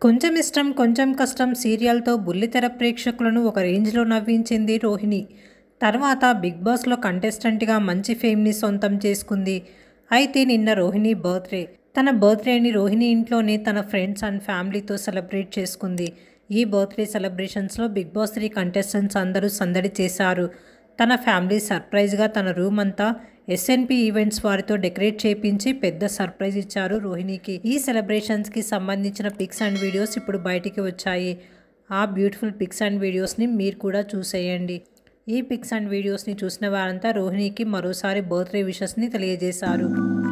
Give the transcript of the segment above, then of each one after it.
కొంచెం ఇష్టం కొంచెం కష్టం సీరియల్తో బుల్లితెర ప్రేక్షకులను ఒక రేంజ్లో నవ్వించింది రోహిణి తర్వాత బిగ్ బాస్లో కంటెస్టెంట్గా మంచి ఫేమ్ని సొంతం చేసుకుంది అయితే నిన్న రోహిణి బర్త్డే తన బర్త్డేని రోహిణి ఇంట్లోనే తన ఫ్రెండ్స్ అండ్ ఫ్యామిలీతో సెలబ్రేట్ చేసుకుంది ఈ బర్త్డే సెలబ్రేషన్స్లో బిగ్ బాస్ త్రీ కంటెస్టెంట్స్ అందరూ సందడి చేశారు తన ఫ్యామిలీ సర్ప్రైజ్గా తన రూమ్ అంతా ఎస్ఎన్పి ఈవెంట్స్ వారితో డెకరేట్ చేపించి పెద్ద సర్ప్రైజ్ ఇచ్చారు రోహిణికి ఈ సెలబ్రేషన్స్కి సంబంధించిన పిక్స్ అండ్ వీడియోస్ ఇప్పుడు బయటికి వచ్చాయి ఆ బ్యూటిఫుల్ పిక్స్ అండ్ వీడియోస్ని మీరు కూడా చూసేయండి ఈ పిక్స్ అండ్ వీడియోస్ని చూసిన వారంతా రోహిణికి మరోసారి బర్త్డే విషెస్ని తెలియజేశారు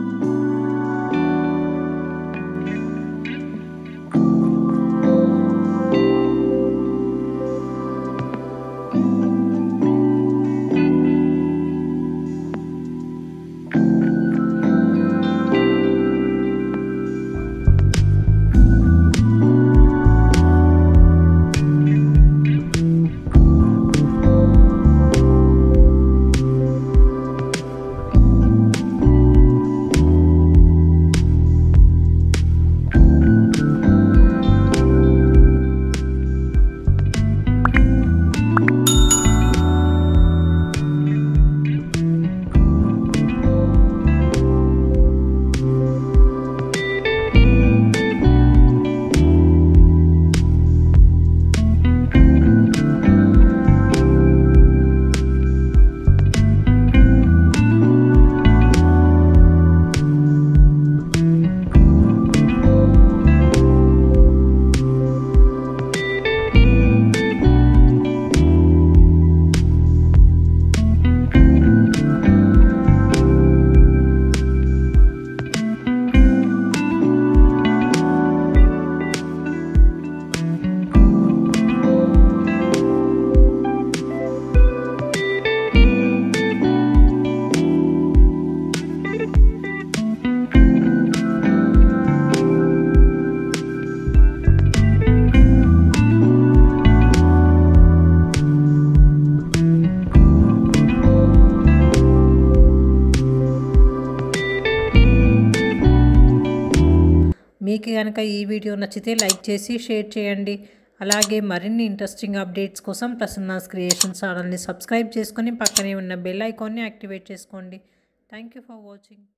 మీకు కనుక ఈ వీడియో నచ్చితే లైక్ చేసి షేర్ చేయండి అలాగే మరిన్ని ఇంట్రెస్టింగ్ అప్డేట్స్ కోసం ప్రసన్నాస్ క్రియేషన్ ఛానల్ని సబ్స్క్రైబ్ చేసుకొని పక్కనే ఉన్న బెల్ ఐకాన్ని యాక్టివేట్ చేసుకోండి థ్యాంక్ యూ ఫర్ వాచింగ్